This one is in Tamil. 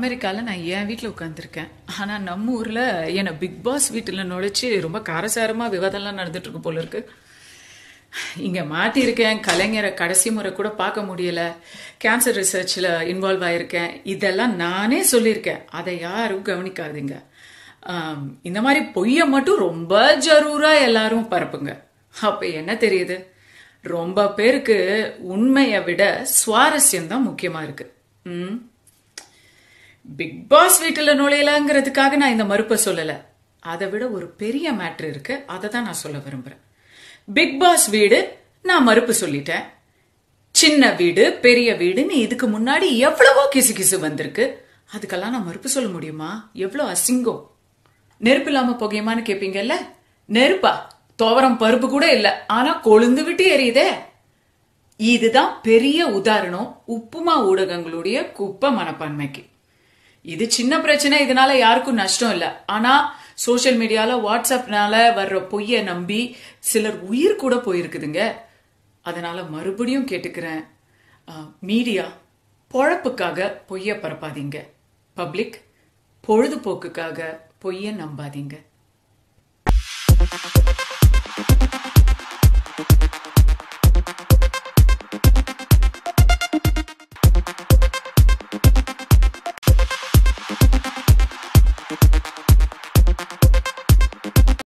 அமெரிக்காவில் நான் என் வீட்டில் உட்காந்துருக்கேன் ஆனால் நம்ம ஊரில் என்னை பிக் பாஸ் வீட்டில் நுழைச்சி ரொம்ப காரசாரமாக விவாதம்லாம் நடந்துட்டு இருக்கு போல இருக்கு இங்கே மாட்டியிருக்கேன் கலைஞரை கடைசி முறை கூட பார்க்க முடியல கேன்சர் ரிசர்ச்சில் இன்வால்வ் ஆயிருக்கேன் இதெல்லாம் நானே சொல்லியிருக்கேன் அதை யாரும் கவனிக்காதீங்க ஆம், இந்த மாதிரி பொய்யை மட்டும் ரொம்ப ஜரூரா எல்லாரும் பரப்புங்க அப்ப என்ன தெரியுது ரொம்ப பேருக்கு உண்மையை விட சுவாரஸ்யம் தான் முக்கியமா இருக்கு ம் பிக் பாஸ் வீட்டில் நுழையலங்கிறதுக்காக நான் இந்த மறுப்பை சொல்லல அதை விட ஒரு பெரிய மேட்ரு இருக்கு அதை தான் நான் சொல்ல விரும்புறேன் பிக் பாஸ் வீடு நான் மறுப்பு சொல்லிட்டேன் சின்ன வீடு பெரிய வீடுன்னு இதுக்கு முன்னாடி எவ்வளவோ கிசு கிசு வந்திருக்கு அதுக்கெல்லாம் நான் மறுப்பு சொல்ல முடியுமா எவ்வளோ அசிங்கம் நெருப்பு இல்லாம புகையுமான்னு கேப்பீங்கல்ல நெருப்பா துவரம் பருப்பு கூட இல்ல ஆனா கொழுந்து விட்டு எரியுதே இதுதான் பெரிய உதாரணம் உப்புமா ஊடகங்களுடைய குப்பை மனப்பான்மைக்கு இது சின்ன பிரச்சனை இதனால யாருக்கும் நஷ்டம் இல்ல ஆனா சோஷியல் மீடியால வாட்ஸ்அப்னால வர்ற பொய்யை நம்பி சிலர் உயிர் கூட போயிருக்குதுங்க அதனால மறுபடியும் கேட்டுக்கிறேன் மீடியா பொழப்புக்காக பொய்ய பரப்பாதீங்க பப்ளிக் பொழுதுபோக்குக்காக பொய்ய நம்பாதீங்க